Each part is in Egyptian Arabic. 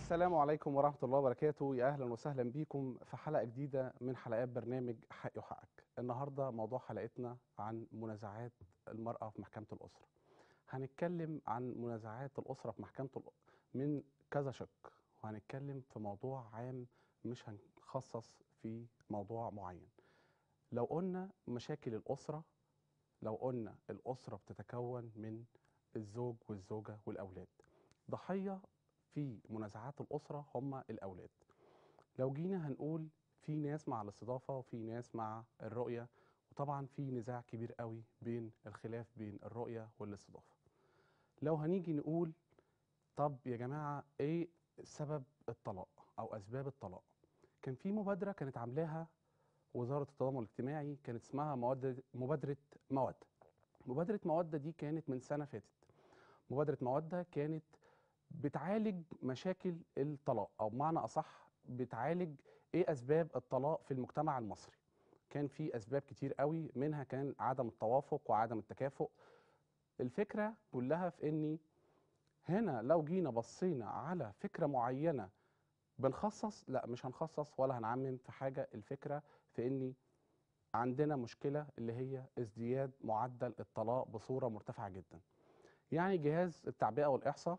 السلام عليكم ورحمة الله وبركاته يا أهلا وسهلا بيكم في حلقة جديدة من حلقات برنامج حقي وحقك النهاردة موضوع حلقتنا عن منازعات المرأة في محكمة الأسرة هنتكلم عن منازعات الأسرة في محكمة الأ- من كذا شق وهنتكلم في موضوع عام مش هنخصص في موضوع معين لو قلنا مشاكل الأسرة لو قلنا الأسرة بتتكون من الزوج والزوجة والأولاد ضحية في منازعات الأسرة هم الأولاد لو جينا هنقول في ناس مع الاستضافة وفي ناس مع الرؤية وطبعا في نزاع كبير قوي بين الخلاف بين الرؤية والاستضافة لو هنيجي نقول طب يا جماعة ايه سبب الطلاق او اسباب الطلاق كان في مبادرة كانت عاملاها وزارة التضامن الاجتماعي كانت اسمها مودة مبادرة مودة مبادرة مودة دي كانت من سنة فاتت مبادرة مودة كانت بتعالج مشاكل الطلاق او بمعنى اصح بتعالج ايه اسباب الطلاق في المجتمع المصري كان في اسباب كتير قوي منها كان عدم التوافق وعدم التكافؤ الفكره كلها في اني هنا لو جينا بصينا على فكره معينه بنخصص لا مش هنخصص ولا هنعمم في حاجه الفكره في اني عندنا مشكله اللي هي ازدياد معدل الطلاق بصوره مرتفعه جدا يعني جهاز التعبئه والاحصاء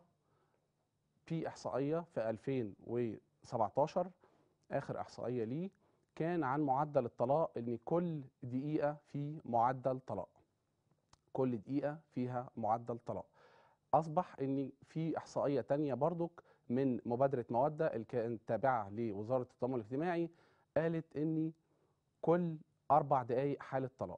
في احصائيه في 2017 اخر احصائيه ليه كان عن معدل الطلاق ان كل دقيقه في معدل طلاق كل دقيقه فيها معدل طلاق اصبح ان في احصائيه تانية برضك من مبادره موده اللي كانت تابعه لوزاره التضامن الاجتماعي قالت ان كل اربع دقائق حاله طلاق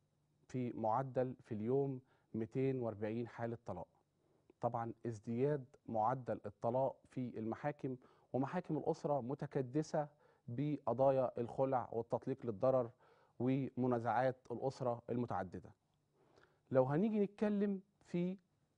في معدل في اليوم 240 حاله طلاق طبعا ازدياد معدل الطلاق في المحاكم ومحاكم الأسرة متكدسة بقضايا الخلع والتطليق للضرر ومنازعات الأسرة المتعددة لو هنيجي نتكلم في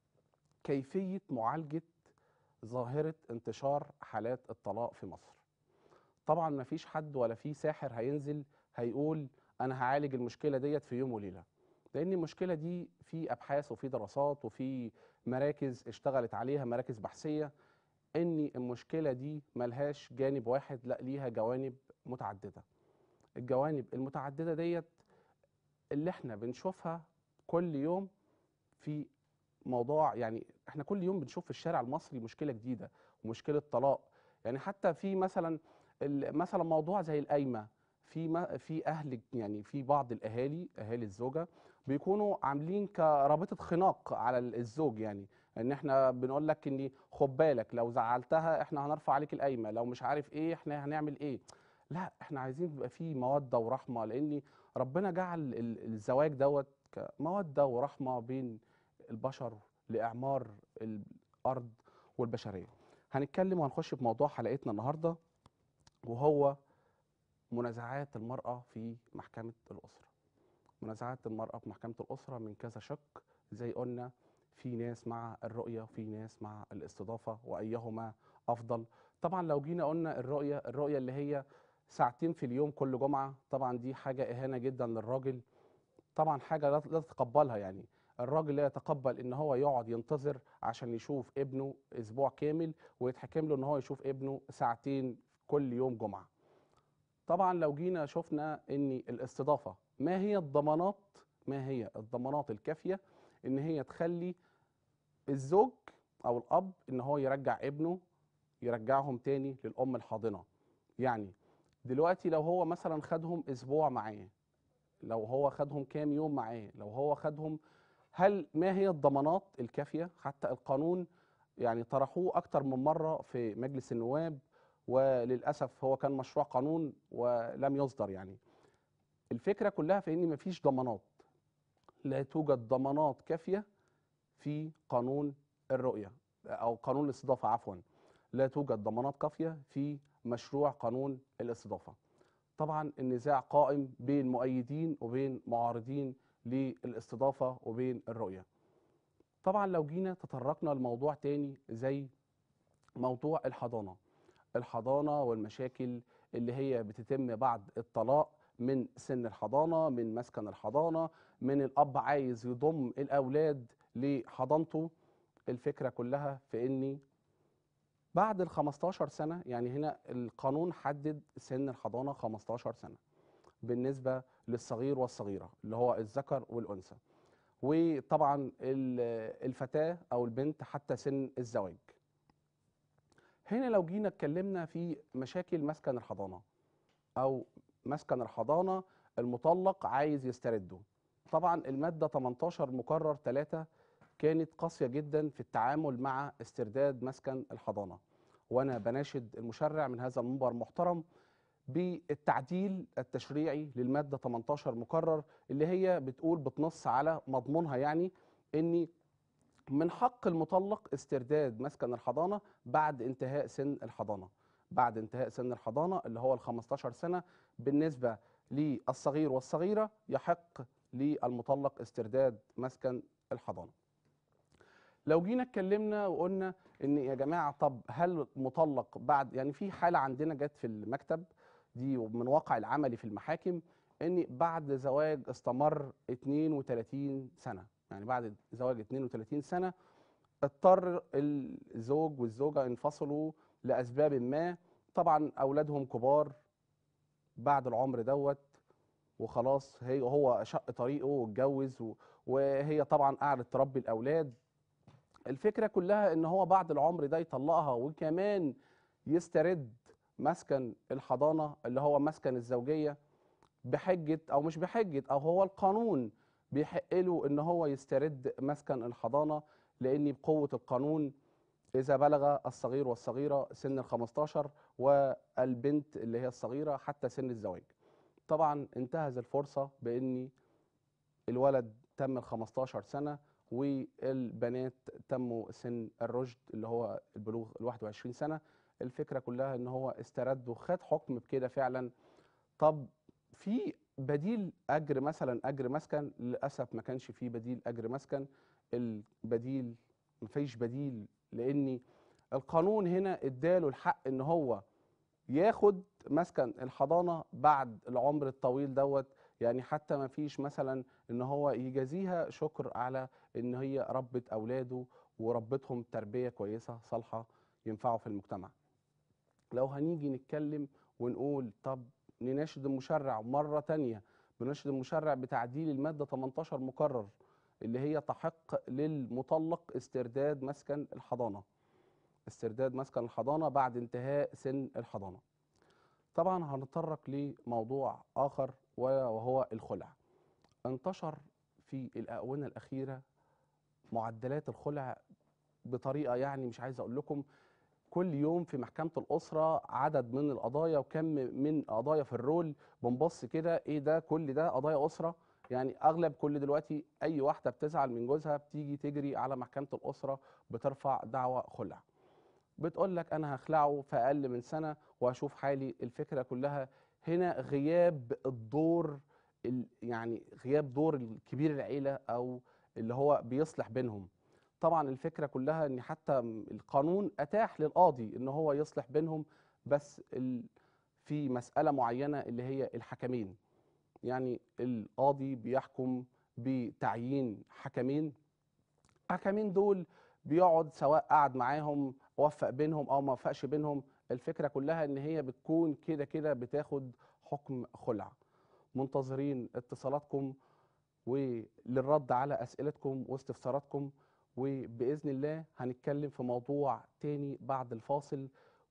كيفية معالجة ظاهرة انتشار حالات الطلاق في مصر طبعا ما فيش حد ولا في ساحر هينزل هيقول أنا هعالج المشكلة ديت في يوم وليلة لأن المشكلة دي في أبحاث وفي دراسات وفي مراكز اشتغلت عليها مراكز بحثية ان المشكلة دي ملهاش جانب واحد لا ليها جوانب متعددة الجوانب المتعددة ديت اللي احنا بنشوفها كل يوم في موضوع يعني احنا كل يوم بنشوف في الشارع المصري مشكلة جديدة ومشكلة طلاق يعني حتى في مثلا ال- مثلا موضوع زي القايمة في ما في اهل يعني في بعض الاهالي اهالي الزوجه بيكونوا عاملين كرابطه خناق على ال- الزوج يعني ان احنا بنقول لك ان خد بالك لو زعلتها احنا هنرفع عليك القايمه لو مش عارف ايه احنا هنعمل ايه لا احنا عايزين يبقى في موده ورحمه لان ربنا جعل ال- الزواج دوت كموده ورحمه بين البشر لاعمار الارض والبشريه هنتكلم وهنخش في موضوع حلقتنا النهارده وهو منازعات المرأة في محكمة الأسرة منازعات المرأة في محكمة الأسرة من كذا شق زي قلنا في ناس مع الرؤية وفي ناس مع الاستضافة وأيهما أفضل طبعا لو جينا قلنا الرؤية الرؤية اللي هي ساعتين في اليوم كل جمعة طبعا دي حاجة إهانة جدا للراجل طبعا حاجة لا لا تتقبلها يعني الراجل لا يتقبل ان هو يقعد ينتظر عشان يشوف ابنه اسبوع كامل ويتحكم له ان هو يشوف ابنه ساعتين كل يوم جمعه طبعا لو جينا شفنا ان الاستضافه ما هي الضمانات ما هي الضمانات الكافيه ان هي تخلي الزوج او الاب ان هو يرجع ابنه يرجعهم تاني للام الحاضنه يعني دلوقتي لو هو مثلا خدهم اسبوع معاه لو هو خدهم كام يوم معاه لو هو خدهم هل ما هي الضمانات الكافيه حتى القانون يعني طرحوه اكتر من مره في مجلس النواب وللاسف هو كان مشروع قانون ولم يصدر يعني الفكره كلها في ان مفيش ضمانات لا توجد ضمانات كافيه في قانون الرؤيه او قانون الاستضافه عفوا لا توجد ضمانات كافيه في مشروع قانون الاستضافه طبعا النزاع قائم بين مؤيدين وبين معارضين للاستضافه وبين الرؤيه طبعا لو جينا تطرقنا لموضوع تاني زي موضوع الحضانه الحضانه والمشاكل اللي هي بتتم بعد الطلاق من سن الحضانه من مسكن الحضانه من الاب عايز يضم الاولاد لحضانته الفكره كلها في اني بعد ال 15 سنة يعني هنا القانون حدد سن الحضانة 15 سنة بالنسبة للصغير والصغيرة اللي هو الذكر والأنثى وطبعا ال- الفتاة أو البنت حتى سن الزواج هنا لو جينا اتكلمنا في مشاكل مسكن الحضانة أو مسكن الحضانة المطلق عايز يسترده طبعا المادة 18 مقرر 3 كانت قاسية جدا في التعامل مع استرداد مسكن الحضانة وأنا بناشد المشرع من هذا المنبر المحترم بالتعديل التشريعي للمادة 18 مقرر اللي هي بتقول بتنص على مضمونها يعني ان من حق المطلق استرداد مسكن الحضانة بعد انتهاء سن الحضانة بعد انتهاء سن الحضانة اللي هو ال 15 سنة بالنسبة للصغير والصغيرة يحق للمطلق استرداد مسكن الحضانة لو جينا اتكلمنا وقلنا ان يا جماعه طب هل مطلق بعد يعني في حاله عندنا جت في المكتب دي من واقع العملي في المحاكم ان بعد زواج استمر 32 سنه يعني بعد زواج 32 سنه اضطر الزوج والزوجه ينفصلوا لاسباب ما طبعا اولادهم كبار بعد العمر دوت وخلاص هي هو شق طريقه واتجوز و- وهي طبعا قعدت تربي الاولاد الفكره كلها ان هو بعد العمر ده يطلقها وكمان يسترد مسكن الحضانه اللي هو مسكن الزوجيه بحجه او مش بحجه او هو القانون بيحق له ان هو يسترد مسكن الحضانه لان بقوه القانون اذا بلغ الصغير والصغيره سن ال 15 والبنت اللي هي الصغيره حتى سن الزواج طبعا انتهز الفرصه بان الولد تم ال 15 سنه والبنات تموا سن الرشد اللي هو البلوغ ال 21 سنه الفكره كلها ان هو استرد وخد حكم بكده فعلا طب في بديل اجر مثلا اجر مسكن للاسف ما كانش فيه بديل اجر مسكن البديل ما فيش بديل لان القانون هنا اداله الحق ان هو ياخد مسكن الحضانه بعد العمر الطويل دوت يعني حتى ما فيش مثلا ان هو يجازيها شكر على ان هي ربت اولاده وربتهم تربيه كويسه صالحه ينفعوا في المجتمع لو هنيجي نتكلم ونقول طب نناشد المشرع مرة تانية بنناشد المشرع بتعديل المادة 18 مقرر اللي هي تحق للمطلق استرداد مسكن الحضانة استرداد مسكن الحضانة بعد انتهاء سن الحضانة طبعا هنتطرق لموضوع آخر وهو الخلع انتشر في الآونة الأخيرة معدلات الخلع بطريقة يعني مش عايز أقول لكم كل يوم في محكمة الأسرة عدد من القضايا وكم من قضايا في الرول بنبص كده إيه ده كل ده قضايا أسرة يعني أغلب كل دلوقتي أي واحدة بتزعل من جوزها بتيجي تجري على محكمة الأسرة بترفع دعوى خلع بتقول لك أنا هخلعه في أقل من سنة وهشوف حالي الفكرة كلها هنا غياب الدور ال- يعني غياب دور الكبير العيلة أو اللي هو بيصلح بينهم طبعا الفكره كلها ان حتى م- القانون اتاح للقاضي ان هو يصلح بينهم بس ال... في مساله معينه اللي هي الحكمين يعني القاضي بيحكم بتعيين حكمين حكمين دول بيقعد سواء قعد معاهم وفق بينهم او ما وفقش بينهم الفكره كلها ان هي بتكون كده كده بتاخد حكم خلع منتظرين اتصالاتكم وللرد على اسئلتكم واستفساراتكم وباذن الله هنتكلم في موضوع تاني بعد الفاصل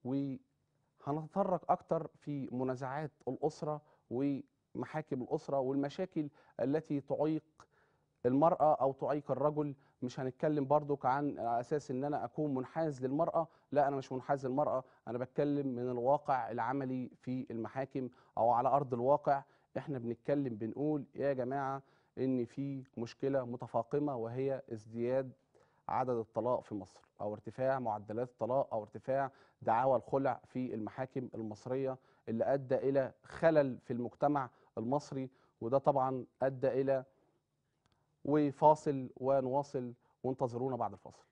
وهنتطرق اكتر في منازعات الاسره ومحاكم الاسره والمشاكل التي تعيق المراه او تعيق الرجل مش هنتكلم برضك عن على اساس ان انا اكون منحاز للمراه لا انا مش منحاز للمراه انا بتكلم من الواقع العملي في المحاكم او على ارض الواقع احنا بنتكلم بنقول يا جماعه ان في مشكله متفاقمه وهي ازدياد عدد الطلاق في مصر او ارتفاع معدلات الطلاق او ارتفاع دعاوى الخلع في المحاكم المصريه اللي ادى الى خلل في المجتمع المصري وده طبعا ادى الى وفاصل ونواصل وانتظرونا بعد الفاصل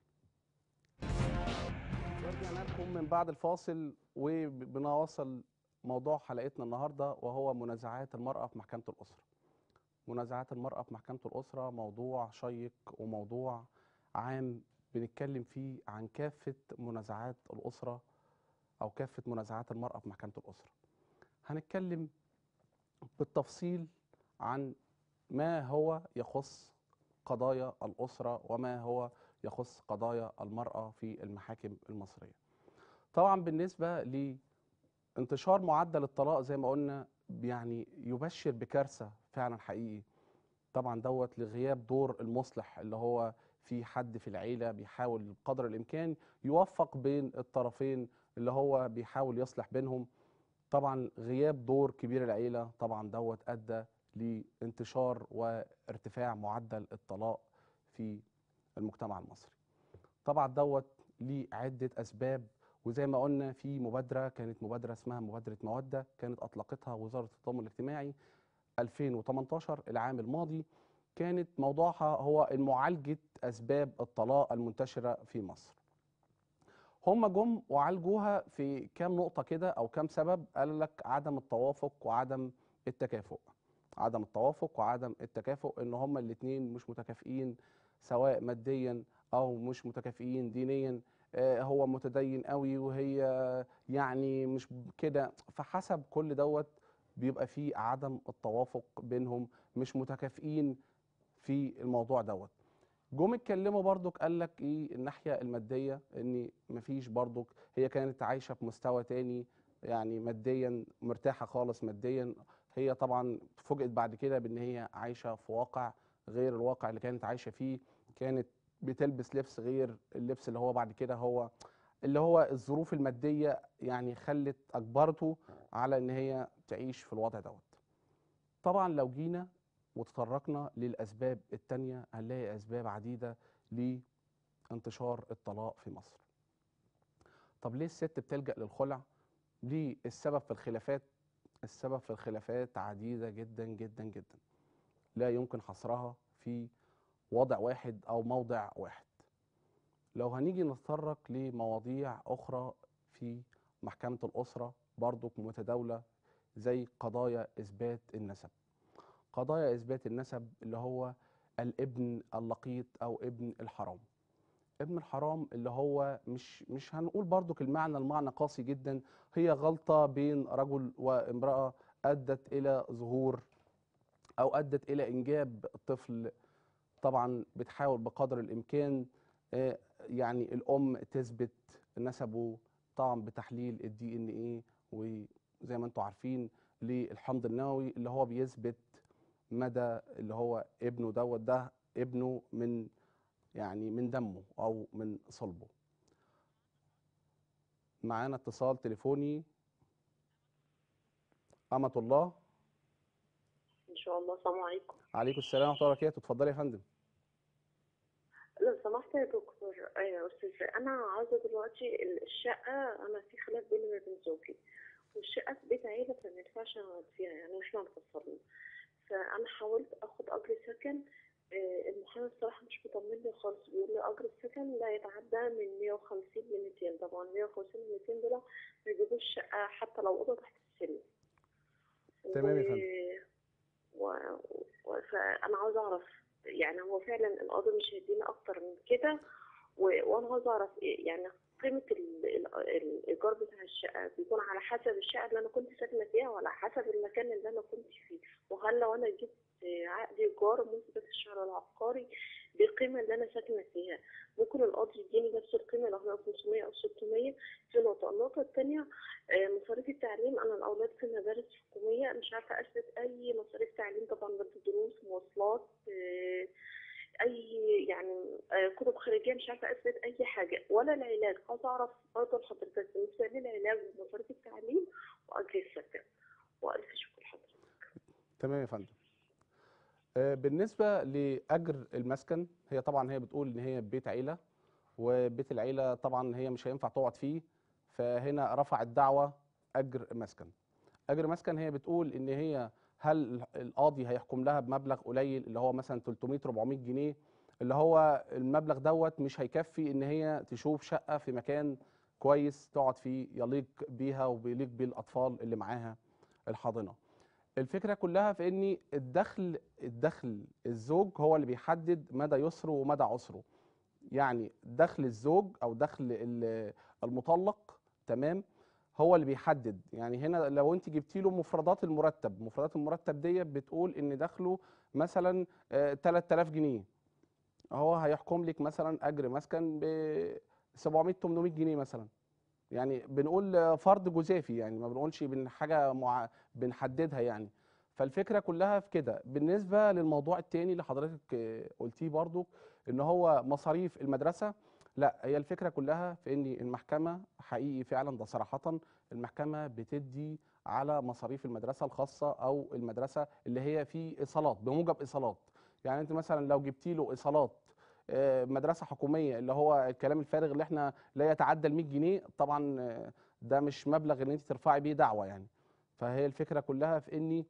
ورجعنا لكم من بعد الفاصل وبنواصل موضوع حلقتنا النهارده وهو منازعات المرأة في محكمة الأسرة. منازعات المرأة في محكمة الأسرة موضوع شيق وموضوع عام بنتكلم فيه عن كافة منازعات الأسرة أو كافة منازعات المرأة في محكمة الأسرة هنتكلم بالتفصيل عن ما هو يخص قضايا الأسرة وما هو يخص قضايا المرأة في المحاكم المصرية طبعا بالنسبة لانتشار معدل الطلاق زي ما قلنا يعني يبشر بكارثة فعلا حقيقي طبعا دوت لغياب دور المصلح اللي هو في حد في العيلة بيحاول بقدر الإمكان يوفق بين الطرفين اللي هو بيحاول يصلح بينهم طبعا غياب دور كبير العيلة طبعا دوت أدى لانتشار وارتفاع معدل الطلاق في المجتمع المصري طبعا دوت ليه عدة أسباب وزي ما قلنا في مبادرة كانت مبادرة اسمها مبادرة مودة كانت أطلقتها وزارة التضامن الاجتماعي 2018 العام الماضي كانت موضوعها هو معالجة أسباب الطلاق المنتشرة في مصر هم جم وعالجوها في كام نقطة كده أو كام سبب قال لك عدم التوافق وعدم التكافؤ عدم التوافق وعدم التكافؤ ان هما الاتنين مش متكافئين سواء ماديا او مش متكافئين دينيا آه، هو متدين قوي وهي يعني مش كده فحسب كل دوت بيبقى فيه عدم التوافق بينهم مش متكافئين في الموضوع دوت جم اتكلموا برضك قال لك ايه الناحيه الماديه ان مفيش برضك هي كانت عايشه في مستوى تاني يعني ماديا مرتاحه خالص ماديا هي طبعا فوجئت بعد كده بان هي عايشه في واقع غير الواقع اللي كانت عايشه فيه كانت بتلبس لبس غير اللبس اللي هو بعد كده هو اللي هو الظروف الماديه يعني خلت اجبرته على ان هي تعيش في الوضع دوت طبعا لو جينا وتطرقنا للاسباب التانيه هنلاقي اسباب عديده لانتشار الطلاق في مصر طب ليه الست بتلجأ للخلع ليه السبب في الخلافات السبب في الخلافات عديدة جدا جدا جدا لا يمكن حصرها في وضع واحد أو موضع واحد لو هنيجي نتطرق لمواضيع أخرى في محكمة الأسرة برضك متداولة زي قضايا إثبات النسب قضايا إثبات النسب اللي هو الابن اللقيط أو ابن الحرام ابن الحرام اللي هو مش مش هنقول برضك المعنى المعنى قاسي جدا هي غلطة بين رجل وامرأة أدت إلى ظهور أو أدت إلى إنجاب طفل طبعا بتحاول بقدر الإمكان آه، يعني الأم تثبت نسبه طبعا بتحليل الدي ان ايه وزي ما انتم عارفين للحمض النووي اللي هو بيثبت مدى اللي هو ابنه دوت ده ابنه من يعني من دمه او من صلبه معانا اتصال تليفوني أمة الله ان شاء الله السلام عليكم عليكم السلام ورحمة الله وبركاته اتفضلي يا فندم لو سمحت يا دكتور آه، يا استاذ انا عاوزه دلوقتي ال- الشقه انا في خلاف بيني وبين زوجي والشقه في بيت عيله فما ينفعش اقعد فيها يعني احنا انفصلنا فانا حاولت اخد اجر سكن آه، المحامي الصراحه مش مطمني خالص بيقول لي اجر السكن لا يتعدى من 150 ل 200 طبعا 150 ل 200 دول ما يجيبوش شقه حتى لو اوضه تحت السلم تمام يا فندم. و... و... فانا عاوزه اعرف يعني هو فعلا القاضي مش هيديني اكتر من كده و... وانا عاوزه اعرف إيه يعني قيمه ال... ال... الايجار بتاع الشقه بيكون على حسب الشقه اللي انا كنت ساكنه فيها ولا حسب المكان اللي انا كنت فيه وهل لو انا جبت عقد ايجار مثبت الشهر العقاري بالقيمه اللي انا ساكنه فيها ممكن القاضي يديني نفس القيمه لو هي 500 او 600 في نقطه النقطه الثانيه آه، مصاريف التعليم انا الاولاد في مدارس حكوميه مش عارفه اثبت اي مصاريف تعليم طبعا بدي دروس مواصلات آه، اي يعني آه، كتب خارجيه مش عارفه اثبت اي حاجه ولا العلاج عاوزه اعرف برضه لحضرتك بالنسبه للعلاج ومصاريف التعليم واجر السكن والف شكر لحضرتك تمام يا فندم آه، بالنسبة لأجر المسكن هي طبعا هي بتقول إن هي بيت عيلة وبيت العيلة طبعا هي مش هينفع تقعد فيه فهنا رفعت دعوة أجر مسكن أجر مسكن هي بتقول إن هي هل القاضي هيحكم لها بمبلغ قليل اللي هو مثلا 300 400 جنيه اللي هو المبلغ دوت مش هيكفي إن هي تشوف شقة في مكان كويس تقعد فيه يليق بيها وبيليق بالأطفال اللي معاها الحاضنة الفكره كلها في ان الدخل الدخل الزوج هو اللي بيحدد مدى يسره ومدى عسره يعني دخل الزوج او دخل ال- المطلق تمام هو اللي بيحدد يعني هنا لو انت جبتي له مفردات المرتب مفردات المرتب ديت بتقول ان دخله مثلا آه، 3000 جنيه هو هيحكم لك مثلا اجر مسكن ب 700 800 جنيه مثلا يعني بنقول آه، فرض جزافي يعني ما بنقولش بن حاجه مع... بنحددها يعني فالفكره كلها في كده بالنسبه للموضوع التاني اللي حضرتك آه، قلتيه برضو ان هو مصاريف المدرسه لا هي الفكره كلها في ان المحكمه حقيقي فعلا ده صراحه المحكمه بتدي على مصاريف المدرسه الخاصه او المدرسه اللي هي في ايصالات بموجب ايصالات يعني انت مثلا لو جبتي له ايصالات آه، مدرسه حكوميه اللي هو الكلام الفارغ اللي احنا لا يتعدى ال 100 جنيه طبعا آه، ده مش مبلغ ان انت ترفعي بيه دعوه يعني فهي الفكره كلها في اني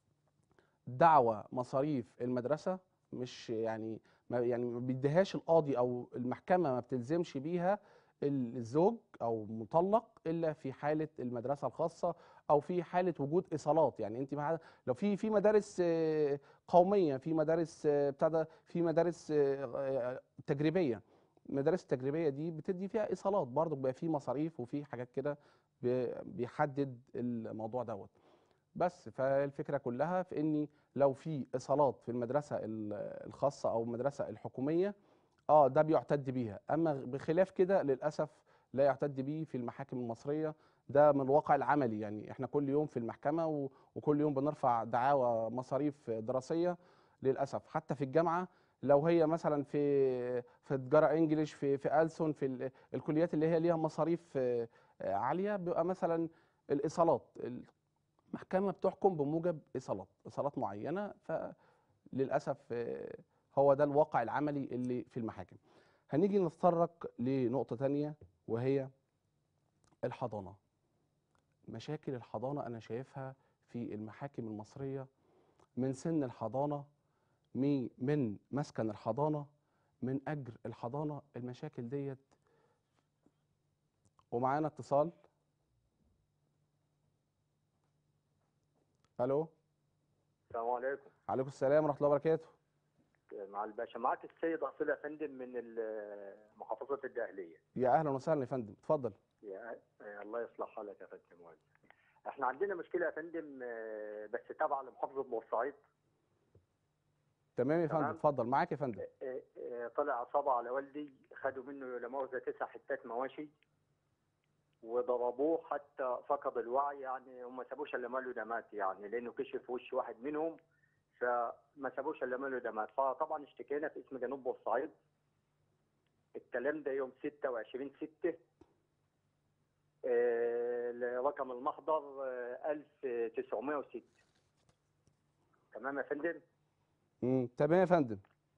دعوى مصاريف المدرسه مش يعني ما يعني ما بيديهاش القاضي او المحكمه ما بتلزمش بيها الزوج او مطلق الا في حاله المدرسه الخاصه او في حاله وجود ايصالات يعني انت مع لو في في مدارس آه، قوميه في مدارس آه، بتاع ده في مدارس آه، آه، تجريبيه المدارس التجريبيه دي بتدي فيها ايصالات برضه بيبقى في مصاريف وفي حاجات كده بي- بيحدد الموضوع دوت بس فالفكره كلها في اني لو في ايصالات في المدرسه ال- الخاصه او المدرسه الحكوميه اه ده بيعتد بيها اما بخلاف كده للاسف لا يعتد بيه في المحاكم المصريه ده من الواقع العملي يعني احنا كل يوم في المحكمه و- وكل يوم بنرفع دعاوى مصاريف دراسيه للاسف حتى في الجامعه لو هي مثلا في في تجاره انجليش في في ألسن في ال- الكليات اللي هي ليها مصاريف آه، آه، عاليه بيبقى مثلا الايصالات المحكمه بتحكم بموجب ايصالات ايصالات معينه فللاسف آه، هو ده الواقع العملي اللي في المحاكم هنيجي نتطرق لنقطه تانية وهي الحضانه مشاكل الحضانه انا شايفها في المحاكم المصريه من سن الحضانه مي- من مسكن الحضانه من اجر الحضانه المشاكل ديت ومعانا اتصال الو السلام عليكم عليكم السلام ورحمه الله وبركاته مع الباشا معك السيد اصيل يا فندم من ال- محافظه الدقهليه يا اهلا وسهلا يا فندم اتفضل يا يا الله يصلح حالك يا فندم والد. احنا عندنا مشكله يا فندم آه، بس تابعه لمحافظه بورسعيد تمام يا فندم تمام. اتفضل معاك يا فندم آه، آه، طلع عصابه على والدي خدوا منه لا مؤاخذه تسع حتات مواشي وضربوه حتى فقد الوعي يعني هم ما سابوش الا ماله دمات يعني لانه كشف وش واحد منهم فما سابوش الا ماله دمات فطبعا اشتكينا في اسم جنوب بورسعيد الكلام ده يوم 26 6 آه، رقم المحضر آه، 1906 تمام يا فندم امم تمام يا فندم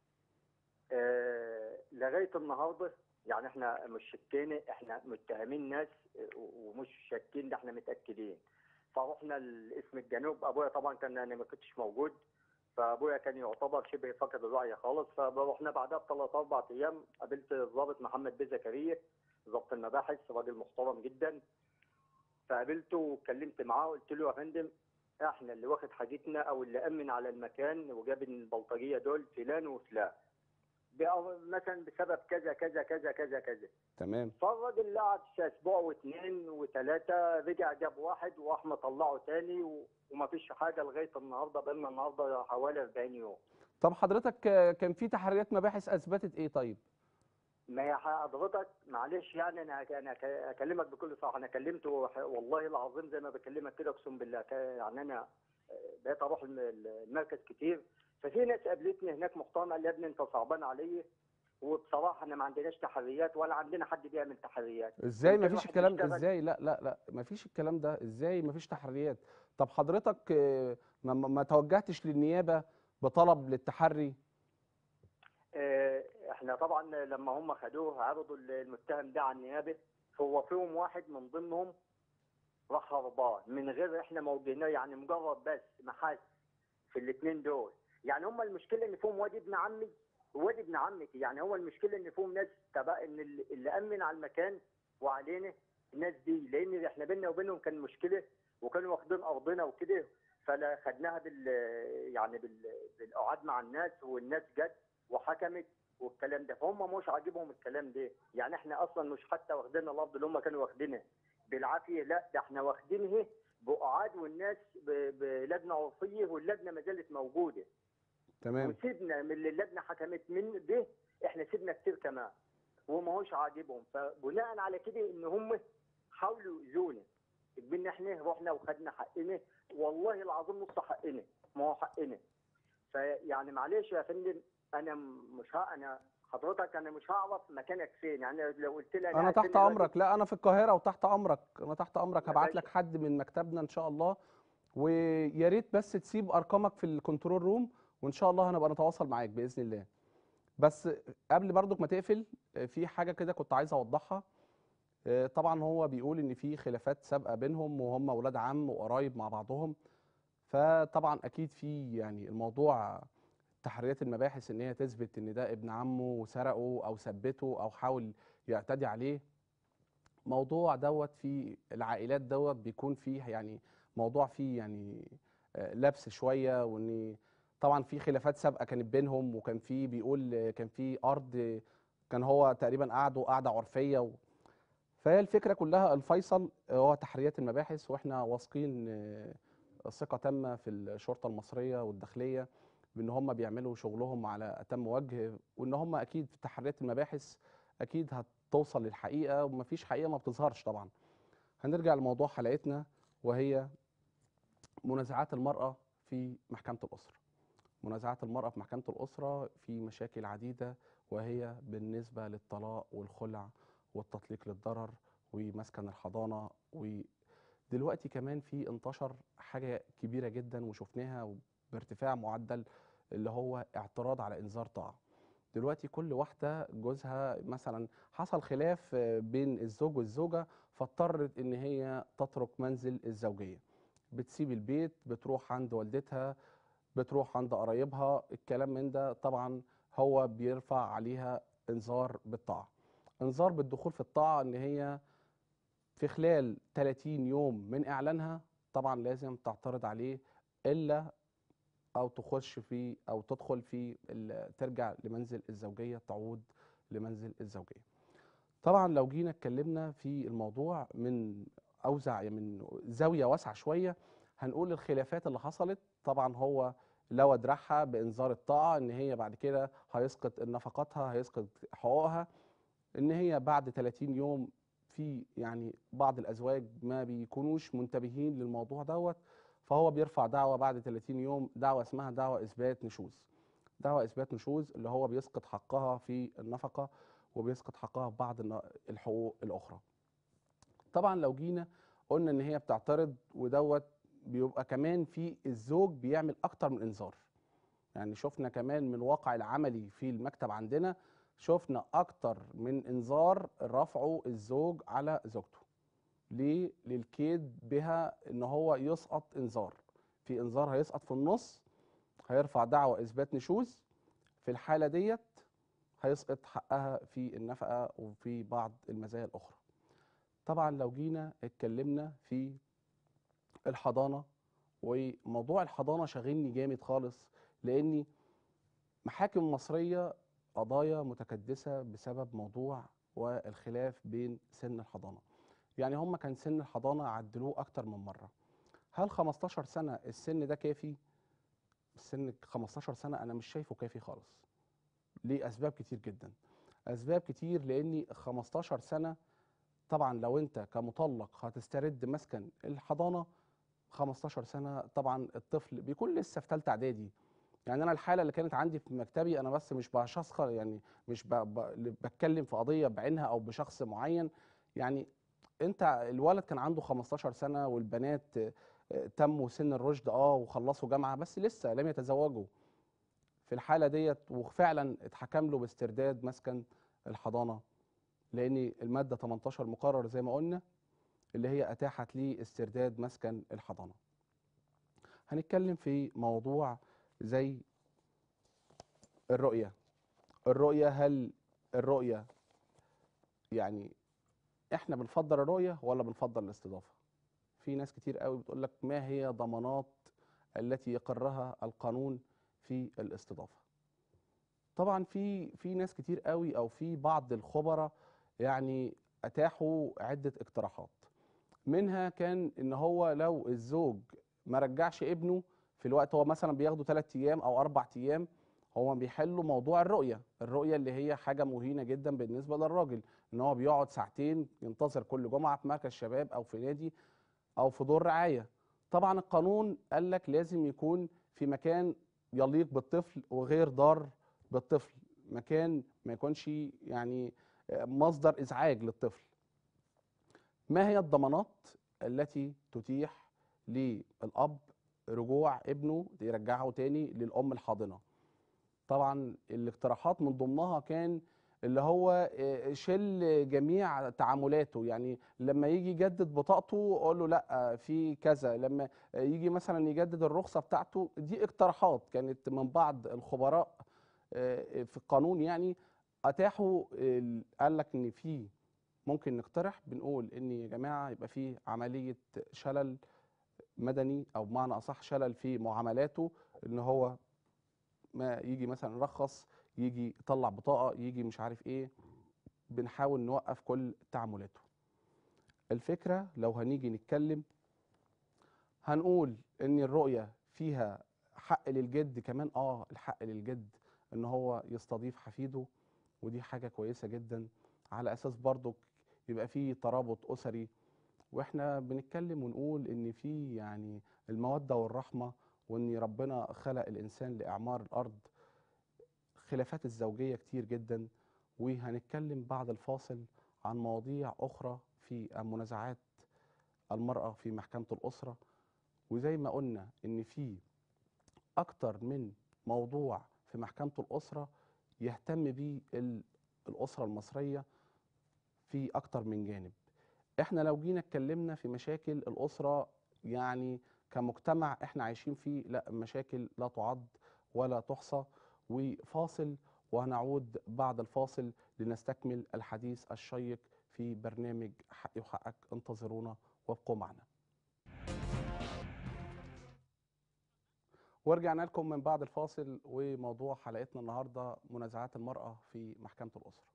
آه، لغايه النهارده يعني احنا مش شكينا احنا متهمين ناس آه، ومش شاكين ده احنا متاكدين فرحنا لاسم الجنوب ابويا طبعا كان انا ما كنتش موجود فابويا كان يعتبر شبه فقد الوعي خالص فرحنا بعدها بثلاث اربع ايام قابلت الضابط محمد بيه زكريا ضابط المباحث راجل محترم جدا فقابلته واتكلمت معاه قلت له يا فندم احنا اللي واخد حاجتنا او اللي امن على المكان وجاب البلطجيه دول فلان وفلان بأ- مثلا بسبب كذا كذا كذا كذا كذا تمام فالراجل قعد اسبوع واثنين وثلاثه رجع جاب واحد واحمد طلعه تاني و... وما فيش حاجه لغايه النهارده بقالنا النهارده حوالي 40 يوم طب حضرتك آه، كان في تحريات مباحث اثبتت ايه طيب ما يا حضرتك معلش يعني انا انا اكلمك بكل صراحه انا كلمته وح- والله العظيم زي ما بكلمك كده اقسم بالله ك- يعني انا بقيت اروح الم- المركز كتير ففي ناس قابلتني هناك محترمه قال لي يا ابني انت صعبان عليا وبصراحه احنا ما عندناش تحريات ولا عندنا حد بيعمل تحريات ازاي ممكن مفيش واحد الكلام يشتغل- ازاي لا لا لا مفيش الكلام ده ازاي مفيش تحريات طب حضرتك آه، ما, ما ما توجهتش للنيابه بطلب للتحري آه، احنا طبعا لما هم خدوه عرضوا المتهم ده على النيابه هو فيهم واحد من ضمنهم راح هربان من غير احنا موجهناه يعني مجرد بس محاس في الاثنين دول يعني هم المشكله ان فيهم واد ابن عمي وواد ابن عمتي يعني هو المشكله ان فيهم ناس تبع ان اللي اللي امن على المكان وعلينا الناس دي لان احنا بينا وبينهم كان مشكله وكانوا واخدين ارضنا وكده فلا خدناها بال يعني بال بالقعاد مع الناس والناس جت وحكمت والكلام ده فهم مش عاجبهم الكلام ده يعني احنا اصلا مش حتى واخدين الارض اللي هم كانوا واخدينها بالعافيه لا ده احنا واخدينها بقعاد والناس ب- بلجنه عرفيه واللجنه ما زالت موجوده تمام وسيبنا من اللي اللجنه حكمت من ده احنا سيبنا كتير كمان وما هوش عاجبهم فبناء على كده ان هم حاولوا يؤذونا ان احنا رحنا وخدنا حقنا والله العظيم نص حقنا ما هو حقنا فيعني معلش يا فندم انا م- مش ها انا حضرتك انا مش هعرف مكانك فين يعني لو قلت لي انا قاعد تحت فين دلوقتي- امرك لا انا في القاهره وتحت امرك انا تحت امرك يا هبعت باشا. لك حد من مكتبنا ان شاء الله ويا ريت بس تسيب ارقامك في الكنترول روم وان شاء الله هنبقى نتواصل معاك باذن الله بس قبل برضك ما تقفل آه، في حاجه كده كنت عايز اوضحها آه، طبعا هو بيقول ان في خلافات سابقه بينهم وهم اولاد عم وقرايب مع بعضهم فطبعا اكيد في يعني الموضوع تحريات المباحث ان هي تثبت ان ده ابن عمه وسرقه او ثبته او حاول يعتدي عليه موضوع دوت في العائلات دوت بيكون فيه يعني موضوع فيه يعني آه، لبس شويه وان طبعا في خلافات سابقه كانت بينهم وكان في بيقول آه، كان في ارض آه، كان هو تقريبا قعدوا قعده عرفيه و... فهي الفكره كلها الفيصل هو تحريات المباحث واحنا واثقين آه، ثقه تامه في الشرطه المصريه والداخليه بان هم بيعملوا شغلهم على اتم وجه وان هم اكيد في تحريات المباحث اكيد هتوصل للحقيقه ومفيش حقيقه ما بتظهرش طبعا هنرجع لموضوع حلقتنا وهي منازعات المراه في محكمه الاسره منازعات المراه في محكمه الاسره في مشاكل عديده وهي بالنسبه للطلاق والخلع والتطليق للضرر ومسكن الحضانه ودلوقتي كمان في انتشر حاجه كبيره جدا وشفناها بارتفاع معدل اللي هو اعتراض على انذار طاعه دلوقتي كل واحده جوزها مثلا حصل خلاف آه، بين الزوج والزوجه فاضطرت ان هي تترك منزل الزوجيه بتسيب البيت بتروح عند والدتها بتروح عند قرايبها الكلام من ده طبعا هو بيرفع عليها انذار بالطاعه انذار بالدخول في الطاعه ان هي في خلال 30 يوم من اعلانها طبعا لازم تعترض عليه الا او تخش في او تدخل في ال- ترجع لمنزل الزوجيه تعود لمنزل الزوجيه طبعا لو جينا اتكلمنا في الموضوع من اوزع من زاويه واسعه شويه هنقول الخلافات اللي حصلت طبعا هو لو ادرعها بانذار الطاعه ان هي بعد كده هيسقط نفقاتها هيسقط حقوقها ان هي بعد 30 يوم في يعني بعض الازواج ما بيكونوش منتبهين للموضوع دوت فهو بيرفع دعوه بعد 30 يوم دعوه اسمها دعوه اثبات نشوز دعوه اثبات نشوز اللي هو بيسقط حقها في النفقه وبيسقط حقها في بعض الن- الحقوق الاخرى طبعا لو جينا قلنا ان هي بتعترض ودوت بيبقى كمان في الزوج بيعمل اكتر من انذار يعني شفنا كمان من الواقع العملي في المكتب عندنا شفنا اكتر من انذار رفعه الزوج على زوجته ليه للكيد بها ان هو يسقط انذار في انذار هيسقط في النص هيرفع دعوى اثبات نشوز في الحاله ديت هيسقط حقها في النفقه وفي بعض المزايا الاخرى طبعا لو جينا اتكلمنا في الحضانه وموضوع الحضانه شاغلني جامد خالص لاني محاكم مصريه قضايا متكدسه بسبب موضوع والخلاف بين سن الحضانه يعني هم كان سن الحضانه عدلوه اكتر من مره هل 15 سنه السن ده كافي سن 15 سنه انا مش شايفه كافي خالص ليه اسباب كتير جدا اسباب كتير لاني 15 سنه طبعا لو انت كمطلق هتسترد مسكن الحضانه 15 سنه طبعا الطفل بيكون لسه في ثالثه اعدادي يعني انا الحاله اللي كانت عندي في مكتبي انا بس مش بشخصها يعني مش ب... ب... بتكلم في قضيه بعينها او بشخص معين يعني انت الولد كان عنده 15 سنه والبنات آه، آه، تموا سن الرشد اه وخلصوا جامعه بس لسه لم يتزوجوا في الحاله ديت وفعلا اتحكم له باسترداد مسكن الحضانه لان الماده 18 مقرر زي ما قلنا اللي هي اتاحت لي استرداد مسكن الحضانه هنتكلم في موضوع زي الرؤيه الرؤيه هل الرؤيه يعني احنا بنفضل الرؤيه ولا بنفضل الاستضافه في ناس كتير قوي بتقول لك ما هي ضمانات التي يقرها القانون في الاستضافه طبعا في في ناس كتير قوي او في بعض الخبراء يعني اتاحوا عده اقتراحات منها كان ان هو لو الزوج ما رجعش ابنه في الوقت هو مثلا بياخده 3 ايام او 4 ايام هو بيحلوا موضوع الرؤيه الرؤيه اللي هي حاجه مهينه جدا بالنسبه للراجل ان هو بيقعد ساعتين ينتظر كل جمعه في مركز شباب او في نادي او في دور رعايه طبعا القانون قال لك لازم يكون في مكان يليق بالطفل وغير ضار بالطفل مكان ما يكونش يعني مصدر ازعاج للطفل ما هي الضمانات التي تتيح للاب رجوع ابنه يرجعه تاني للام الحاضنه طبعا الاقتراحات من ضمنها كان اللي هو آه، شل جميع تعاملاته يعني لما يجي يجدد بطاقته اقول له لا في كذا لما يجي مثلا يجدد الرخصه بتاعته دي اقتراحات كانت من بعض الخبراء آه، في القانون يعني اتاحوا ال- قال لك ان في ممكن نقترح بنقول ان يا جماعه يبقى في عمليه شلل مدني او بمعنى اصح شلل في معاملاته ان هو ما يجي مثلا يرخص يجي يطلع بطاقه يجي مش عارف ايه بنحاول نوقف كل تعاملاته الفكره لو هنيجي نتكلم هنقول ان الرؤيه فيها حق للجد كمان اه الحق للجد ان هو يستضيف حفيده ودي حاجه كويسه جدا على اساس برضو يبقى في ترابط اسري واحنا بنتكلم ونقول ان في يعني الموده والرحمه وان ربنا خلق الانسان لاعمار الارض خلافات الزوجيه كتير جدا وهنتكلم بعد الفاصل عن مواضيع اخرى في منازعات المراه في محكمه الاسره وزي ما قلنا ان في اكتر من موضوع في محكمه الاسره يهتم بيه ال- الاسره المصريه في اكتر من جانب احنا لو جينا اتكلمنا في مشاكل الاسره يعني كمجتمع احنا عايشين فيه لا مشاكل لا تعد ولا تحصى وفاصل وهنعود بعد الفاصل لنستكمل الحديث الشيق في برنامج حقي وحقك انتظرونا وابقوا معنا ورجعنا لكم من بعد الفاصل وموضوع حلقتنا النهارده منازعات المرأة في محكمة الأسرة.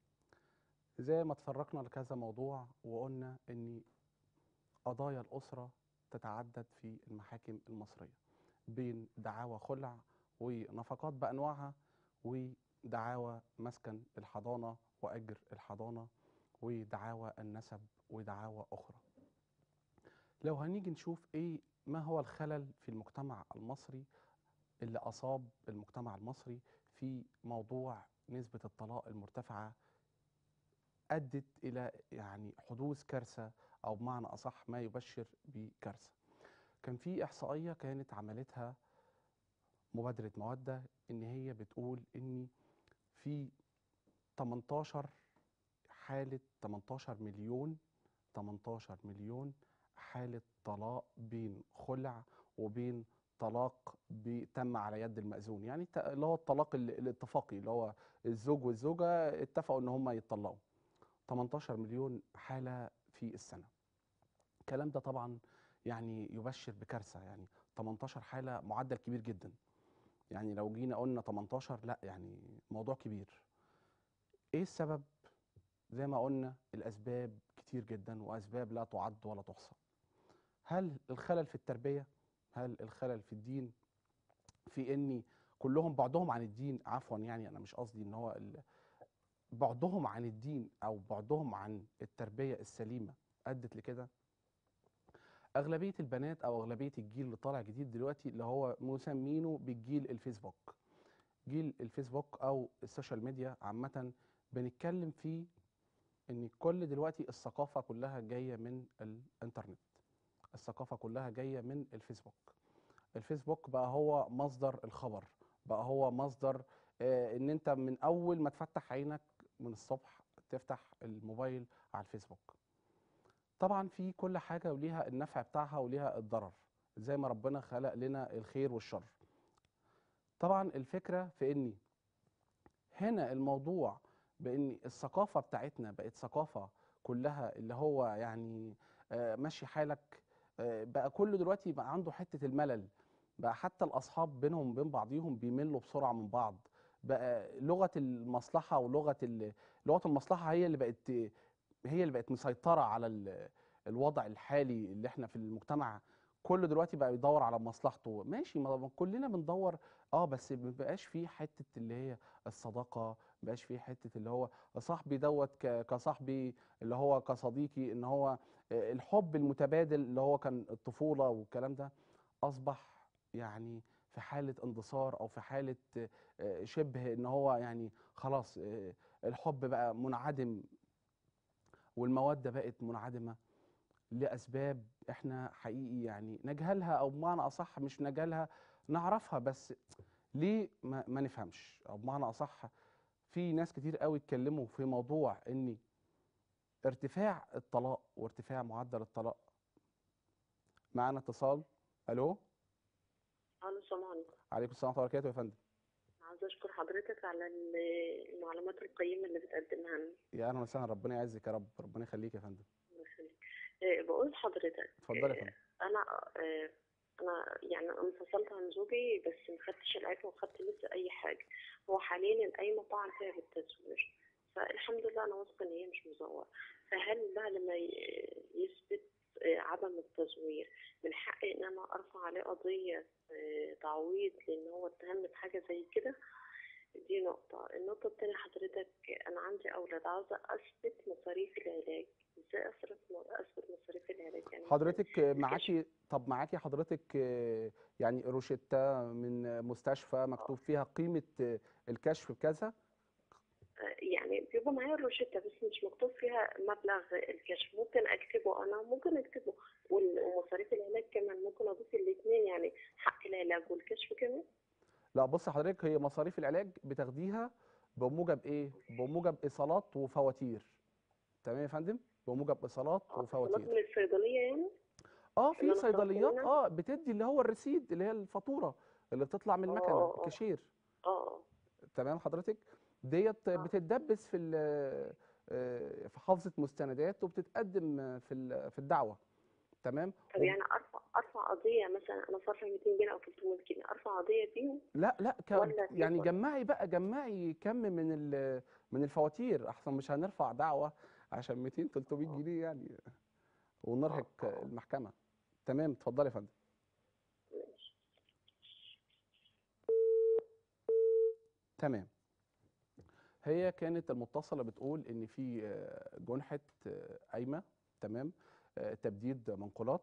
زي ما تطرقنا لكذا موضوع وقلنا إن قضايا الأسرة تتعدد في المحاكم المصرية بين دعاوى خلع ونفقات بأنواعها ودعاوى مسكن الحضانة وأجر الحضانة ودعاوى النسب ودعاوى أخرى. لو هنيجي نشوف إيه ما هو الخلل في المجتمع المصري اللي أصاب المجتمع المصري في موضوع نسبة الطلاق المرتفعة أدت إلى يعني حدوث كارثة أو بمعنى أصح ما يبشر بكارثة كان في إحصائية كانت عملتها مبادرة مودة إن هي بتقول إن في 18 حالة 18 مليون 18 مليون حالة طلاق بين خلع وبين طلاق بي- تم على يد المأذون يعني الت- اللي هو الطلاق ال- الاتفاقي اللي هو الزوج والزوجة اتفقوا ان هم يتطلقوا 18 مليون حالة في السنة الكلام ده طبعا يعني يبشر بكارثة يعني 18 حالة معدل كبير جدا يعني لو جينا قلنا 18 لا يعني موضوع كبير ايه السبب زي ما قلنا الاسباب كتير جدا واسباب لا تعد ولا تحصى هل الخلل في التربيه هل الخلل في الدين في اني كلهم بعضهم عن الدين عفوا يعني انا مش قصدي ان هو ال- بعضهم عن الدين او بعضهم عن التربيه السليمه ادت لكده اغلبيه البنات او اغلبيه الجيل اللي طالع جديد دلوقتي اللي هو مسمينه بالجيل الفيسبوك جيل الفيسبوك او السوشيال ميديا عامه بنتكلم فيه ان كل دلوقتي الثقافه كلها جايه من الانترنت الثقافه كلها جايه من الفيسبوك الفيسبوك بقى هو مصدر الخبر بقى هو مصدر آه ان انت من اول ما تفتح عينك من الصبح تفتح الموبايل على الفيسبوك طبعا في كل حاجه وليها النفع بتاعها وليها الضرر زي ما ربنا خلق لنا الخير والشر طبعا الفكره في اني هنا الموضوع بان الثقافه بتاعتنا بقت ثقافه كلها اللي هو يعني آه، ماشي حالك آه، بقى كله دلوقتي بقى عنده حته الملل بقى حتى الاصحاب بينهم وبين بعضيهم بيملوا بسرعه من بعض بقى لغه المصلحه ولغه ال- لغه المصلحه هي اللي بقت هي اللي بقت مسيطره على ال- الوضع الحالي اللي احنا في المجتمع كله دلوقتي بقى بيدور على مصلحته ماشي ما ما كلنا بندور اه بس ما بقاش في حته اللي هي الصداقه ما بقاش في حته اللي هو صاحبي دوت ك- كصاحبي اللي هو كصديقي ان هو آه، الحب المتبادل اللي هو كان الطفوله والكلام ده اصبح يعني في حاله اندثار او في حاله آه، شبه ان هو يعني خلاص آه، الحب بقى منعدم والموده بقت منعدمه لاسباب احنا حقيقي يعني نجهلها او بمعنى اصح مش نجهلها نعرفها بس ليه ما, ما نفهمش او بمعنى اصح في ناس كتير قوي اتكلموا في موضوع ان ارتفاع الطلاق وارتفاع معدل الطلاق معانا اتصال الو الو السلام عليكم عليكم السلام ورحمه الله وبركاته يا فندم عاوزه اشكر حضرتك على ال- المعلومات القيمه اللي بتقدمها لنا يا اهلا وسهلا ربنا يعزك يا رب ربنا يخليك يا فندم الله يخليك. آه، بقول لحضرتك اتفضلي يا فندم انا آه، انا يعني انفصلت عن زوجي بس ما خدتش العفو وخدت لسه اي حاجه هو حاليا القايمه طعن فيها بالتزوير فالحمد لله انا واثقه ان هي مش مزوره فهل بعد ما ي- يثبت آه، عدم التزوير من حقي ان انا ارفع عليه قضيه آه، تعويض لان هو اتهمني بحاجه زي كده دي نقطة النقطة التانية حضرتك أنا عندي أولاد عاوزة أثبت مصاريف العلاج إزاي أصرف أثبت مصاريف العلاج يعني مثلاً حضرتك معاكي طب معاكي حضرتك آه، يعني روشتة من مستشفى مكتوب فيها قيمة آه، الكشف بكذا يعني بيبقى معايا الروشتة بس مش مكتوب فيها مبلغ الكشف ممكن أكتبه أنا ممكن أكتبه وال- ومصاريف العلاج كمان ممكن أضيف الاتنين يعني حق العلاج والكشف كمان لا بص حضرتك هي مصاريف العلاج بتاخديها بموجب ايه بموجب ايصالات وفواتير تمام يا فندم بموجب ايصالات آه، طلبات وفواتير من الصيدلية يعني اه اللي في أنا صرفت صيدليات منها؟ اه بتدي اللي هو الرصيد اللي هي الفاتوره اللي بتطلع من آه، المكنه آه، آه. الكاشير اه اه تمام حضرتك ديت آه. بتتدبس في ال- آه، في حافظه مستندات وبتتقدم في ال- في الدعوه تمام طب وب- يعني ارفع ارفع قضيه مثلا انا صارفه 200 جنيه او 300 جنيه ارفع قضيه بيهم لا لا ك... ولا في يعني فرق؟ جمعي بقى جمعي كم من ال... من الفواتير احسن مش هنرفع دعوة عشان 200 300 آه. جنيه يعني ونرهق آه، آه. المحكمة تمام اتفضلي يا فندم ماشي. تمام هي كانت المتصلة بتقول ان في آه، جنحة آه، قايمة تمام آه، تبديد منقولات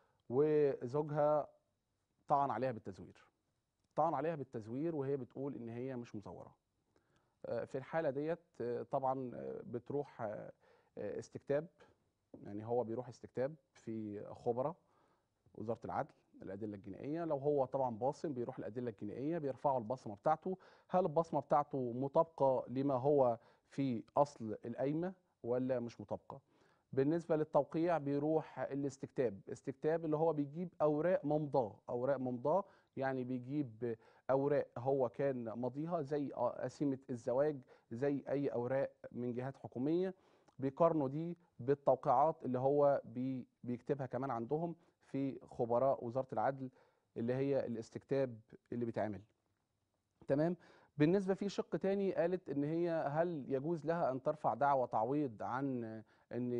وزوجها طعن عليها بالتزوير طعن عليها بالتزوير وهي بتقول ان هي مش مزورة آه، في الحالة ديت آه، طبعا آه، بتروح آه، آه، استكتاب يعني هو بيروح استكتاب في خبراء وزارة العدل الأدلة الجنائية لو هو طبعا باصم بيروح الأدلة الجنائية بيرفعوا البصمة بتاعته هل البصمة بتاعته مطابقة لما هو في أصل القايمة ولا مش مطابقة بالنسبة للتوقيع بيروح الاستكتاب استكتاب اللي هو بيجيب أوراق ممضاة أوراق ممضاة يعني بيجيب أوراق هو كان ماضيها زي قسيمة الزواج زي أي أوراق من جهات حكومية بيقارنوا دي بالتوقيعات اللي هو بي بيكتبها كمان عندهم في خبراء وزارة العدل اللي هي الاستكتاب اللي بيتعمل تمام بالنسبة في شق تاني قالت ان هي هل يجوز لها ان ترفع دعوى تعويض عن ان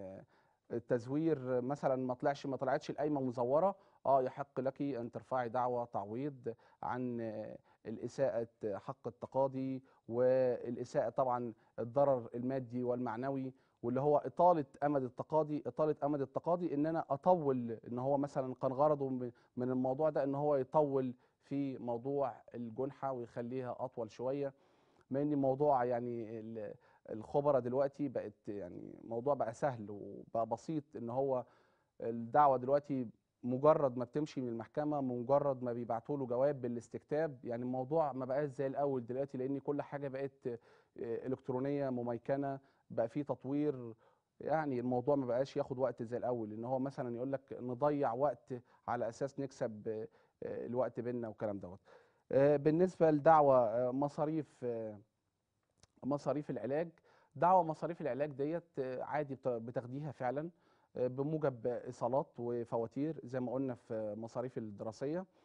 التزوير مثلا ما طلعش ما طلعتش القايمة مزورة اه يحق لك ان ترفعي دعوى تعويض عن الإساءة حق التقاضي والإساءة طبعا الضرر المادي والمعنوي واللي هو إطالة أمد التقاضي إطالة أمد التقاضي إن أنا أطول إن هو مثلا كان غرضه من من الموضوع ده إن هو يطول في موضوع الجنحة ويخليها أطول شوية ما إن الموضوع يعني ال- الخبراء دلوقتي بقت يعني موضوع بقى سهل وبقى بسيط إن هو الدعوة دلوقتي مجرد ما بتمشي من المحكمة مجرد ما بيبعتوا له جواب بالاستكتاب يعني الموضوع ما بقاش زي الأول دلوقتي لأن كل حاجة بقت آه، إلكترونية مميكنة بقى فيه تطوير يعني الموضوع ما بقاش ياخد وقت زي الأول إن هو مثلا يقول لك نضيع وقت على أساس نكسب آه، آه، الوقت بيننا والكلام دوت آه، بالنسبة لدعوة آه، مصاريف آه، مصاريف العلاج دعوة مصاريف العلاج ديت آه، عادي بت- بتاخديها فعلا آه، بموجب ايصالات وفواتير زي ما قلنا في مصاريف الدراسيه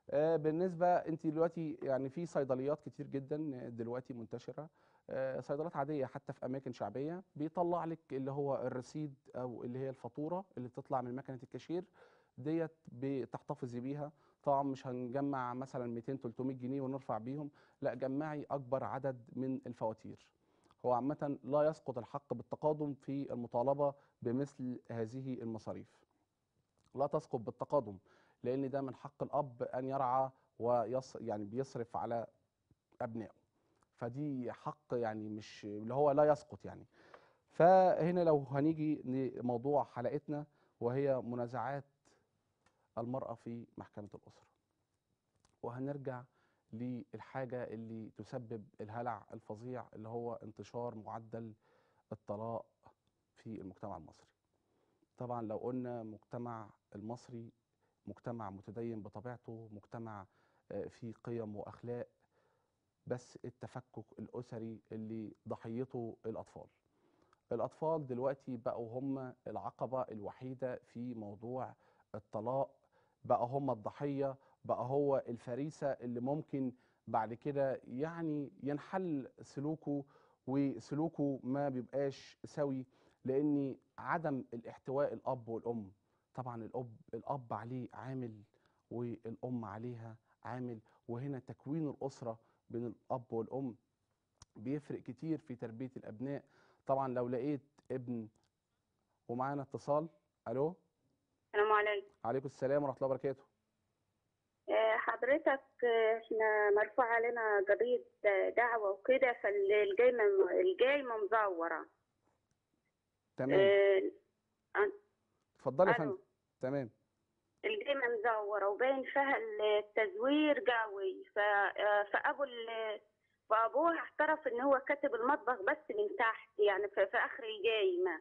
آه، بالنسبه انت دلوقتي يعني في صيدليات كتير جدا دلوقتي منتشره آه، صيدليات عاديه حتى في اماكن شعبيه بيطلع لك اللي هو الرصيد او اللي هي الفاتوره اللي بتطلع من مكنه الكاشير ديت بتحتفظي بيها طبعا مش هنجمع مثلا 200 300 جنيه ونرفع بيهم لا جمعي اكبر عدد من الفواتير هو عامه لا يسقط الحق بالتقادم في المطالبه بمثل هذه المصاريف لا تسقط بالتقادم لان ده من حق الاب ان يرعى ويص يعني بيصرف على ابنائه فدي حق يعني مش اللي هو لا يسقط يعني فهنا لو هنيجي لموضوع حلقتنا وهي منازعات المرأة في محكمة الأسرة وهنرجع للحاجة اللي تسبب الهلع الفظيع اللي هو انتشار معدل الطلاق في المجتمع المصري طبعا لو قلنا مجتمع المصري مجتمع متدين بطبيعته مجتمع آه، فيه قيم وأخلاق بس التفكك الأسري اللي ضحيته الأطفال الأطفال دلوقتي بقوا هم العقبة الوحيدة في موضوع الطلاق بقى هم الضحية بقى هو الفريسة اللي ممكن بعد كده يعني ينحل سلوكه وسلوكه ما بيبقاش سوي لأن عدم الاحتواء الأب والأم طبعا الأب الأب عليه عامل والأم عليها عامل وهنا تكوين الأسرة بين الأب والأم بيفرق كتير في تربية الأبناء طبعا لو لقيت ابن ومعانا اتصال ألو السلام عليكم عليكم السلام ورحمة الله وبركاته آه، حضرتك آه، احنا مرفوع علينا قضية آه، دعوة وكده فالجايمة الجايمة مزورة تمام آه، اتفضلي يا ألو. فندم تمام الجايمة مزورة وباين فيها التزوير قوي ف- آه، فأبو ال- فأبوها اعترف إن هو كاتب المطبخ بس من تحت يعني في, في آخر الجايمة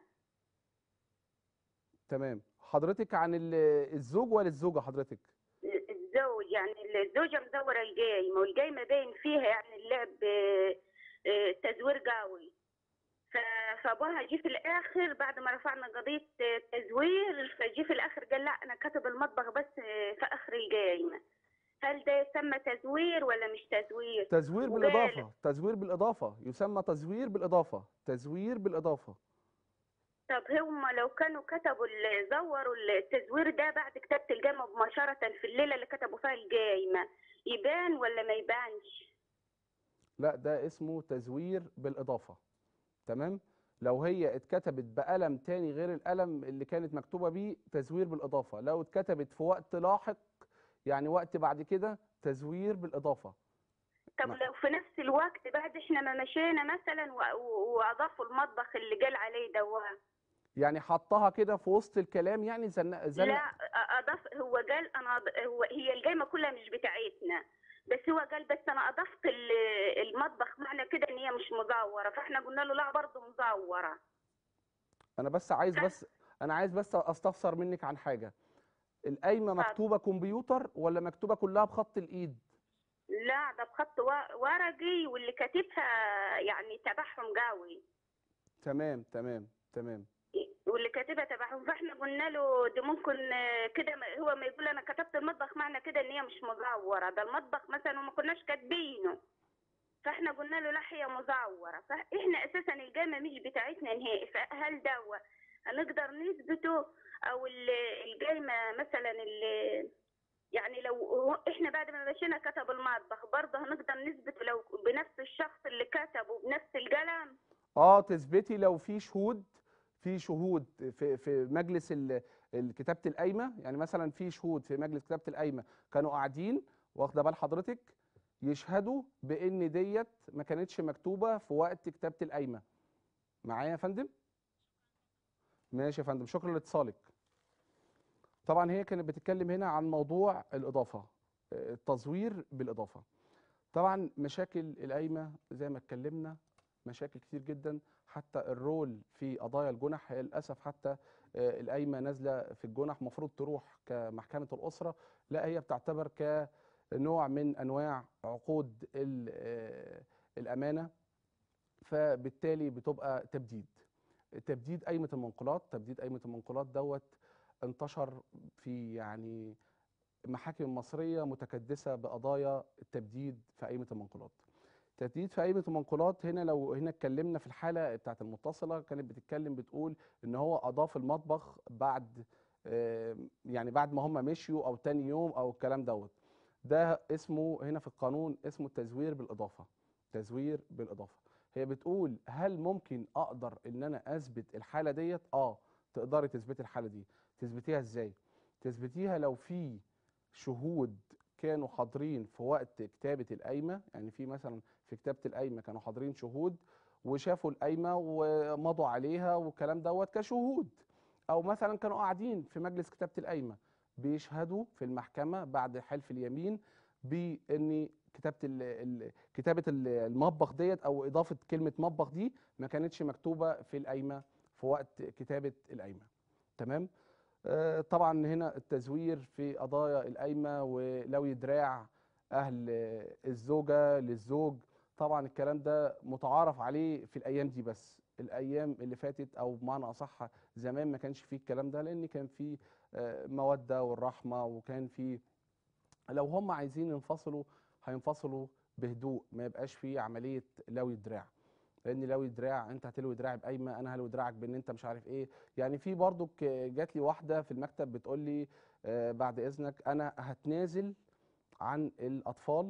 تمام حضرتك عن ال- الزوج ولا الزوجة حضرتك الزوج يعني الزوجة مزورة الجايمة والجايمة باين فيها يعني اللعب آه، آه، تزوير قوي ف- فابوها جه في الاخر بعد ما رفعنا قضيه آه، تزوير فجه في الاخر قال لا انا كاتب المطبخ بس آه، في اخر الجايمه هل ده يسمى تزوير ولا مش تزوير؟ تزوير وقال- بالإضافة تزوير بالإضافة يسمى تزوير بالإضافة تزوير بالإضافة طب هم لو كانوا كتبوا ال- زوروا التزوير ده بعد كتابة الجامعة مباشرة في الليلة اللي كتبوا فيها الجايمة يبان ولا ما يبانش؟ لا ده اسمه تزوير بالإضافة تمام لو هي اتكتبت بقلم تاني غير القلم اللي كانت مكتوبة بيه تزوير بالإضافة لو اتكتبت في وقت لاحق يعني وقت بعد كده تزوير بالإضافة طب ما- لو في نفس الوقت بعد احنا ما مشينا مثلا و- و- واضافوا المطبخ اللي قال عليه ده يعني حطها كده في وسط الكلام يعني زنق زنق لا اضاف هو قال انا أض- هو هي الجايمه كلها مش بتاعتنا بس هو قال بس انا اضفت ال- المطبخ معنى كده ان هي مش مزوره فاحنا قلنا له لا برضه مزوره انا بس عايز بس انا عايز بس استفسر منك عن حاجه القايمه اتفضل. مكتوبه كمبيوتر ولا مكتوبه كلها بخط الايد لا ده بخط وا- ورقي واللي كاتبها يعني تبعهم قوي تمام تمام تمام واللي كاتبها تبعهم فاحنا قلنا له ده ممكن آه، كده ما- هو ما يقول انا كتبت المطبخ معنى كده ان هي مش مزوره ده المطبخ مثلا وما كناش كاتبينه فاحنا قلنا له لا هي مزوره فاحنا اساسا الجامعه مش بتاعتنا نهائي فهل ده هنقدر نثبته او ال- الجايمه مثلا اللي يعني لو هو- احنا بعد ما مشينا كتب المطبخ برضه هنقدر نثبته لو بنفس الشخص اللي كتبه بنفس القلم اه تثبتي لو في شهود في شهود في في مجلس ال- ال- كتابه القايمه يعني مثلا في شهود في مجلس كتابه القايمه كانوا قاعدين واخده بال حضرتك يشهدوا بان ديت ما كانتش مكتوبه في وقت كتابه القايمه معايا يا فندم ماشي يا فندم شكرا لاتصالك طبعا هي كانت بتتكلم هنا عن موضوع الاضافه آه، التزوير بالاضافه طبعا مشاكل القايمه زي ما اتكلمنا مشاكل كتير جدا حتى الرول في قضايا الجنح هي للاسف حتى آه، القايمه نازله في الجنح المفروض تروح كمحكمه الاسره لا هي بتعتبر كنوع من انواع عقود ال- آه، الامانه فبالتالي بتبقى تبديد تبديد قايمه المنقولات تبديد قايمه المنقولات دوت انتشر في يعني المحاكم المصريه متكدسه بقضايا التبديد في قائمه المنقولات تبديد في قائمه المنقولات هنا لو هنا اتكلمنا في الحاله بتاعت المتصله كانت بتتكلم بتقول ان هو اضاف المطبخ بعد آه، يعني بعد ما هم مشيوا او تاني يوم او الكلام دوت ده اسمه هنا في القانون اسمه التزوير بالاضافه تزوير بالاضافه هي بتقول هل ممكن اقدر ان انا اثبت الحاله ديت اه تقدري تثبتي الحاله دي تثبتيها ازاي تثبتيها لو في شهود كانوا حاضرين في وقت كتابه القايمه يعني في مثلا في كتابه القايمه كانوا حاضرين شهود وشافوا القايمه ومضوا عليها والكلام دوت كشهود او مثلا كانوا قاعدين في مجلس كتابه القايمه بيشهدوا في المحكمه بعد حلف اليمين بان كتابه ال ال كتابه ال- المطبخ ديت او اضافه كلمه مطبخ دي ما كانتش مكتوبه في القايمه في وقت كتابه القايمه تمام آه، طبعا هنا التزوير في قضايا القايمه ولوي دراع اهل آه، الزوجه للزوج طبعا الكلام ده متعارف عليه في الايام دي بس الايام اللي فاتت او بمعنى اصح زمان ما كانش فيه الكلام ده لان كان فيه آه، موده والرحمه وكان فيه لو هم عايزين ينفصلوا هينفصلوا بهدوء ما يبقاش فيه عمليه لوي دراع لان لوي دراع انت هتلوي دراعي بقايمه انا هلوي دراعك بان انت مش عارف ايه يعني في برضو جات لي واحده في المكتب بتقول لي آه، بعد اذنك انا هتنازل عن الاطفال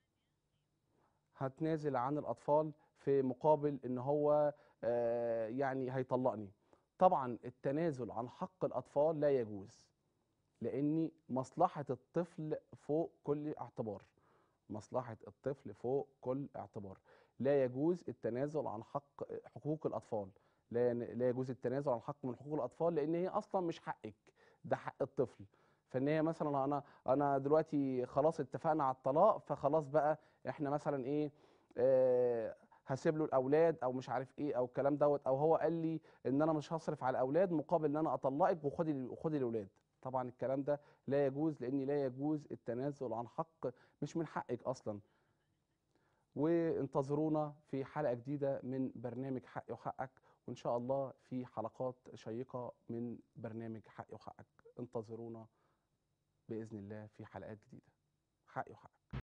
هتنازل عن الاطفال في مقابل ان هو آه، يعني هيطلقني طبعا التنازل عن حق الاطفال لا يجوز لان مصلحه الطفل فوق كل اعتبار مصلحه الطفل فوق كل اعتبار لا يجوز التنازل عن حق حقوق الاطفال لا لا يجوز التنازل عن حق من حقوق الاطفال لان هي اصلا مش حقك ده حق الطفل فان هي مثلا انا انا دلوقتي خلاص اتفقنا على الطلاق فخلاص بقى احنا مثلا ايه آه هسيب له الاولاد او مش عارف ايه او الكلام دوت او هو قال لي ان انا مش هصرف على الاولاد مقابل ان انا اطلقك وخدي وخدي الاولاد طبعا الكلام ده لا يجوز لان لا يجوز التنازل عن حق مش من حقك اصلا وانتظرونا في حلقه جديده من برنامج حقي وحقك وان شاء الله في حلقات شيقه من برنامج حقي وحقك انتظرونا باذن الله في حلقات جديده حقي وحقك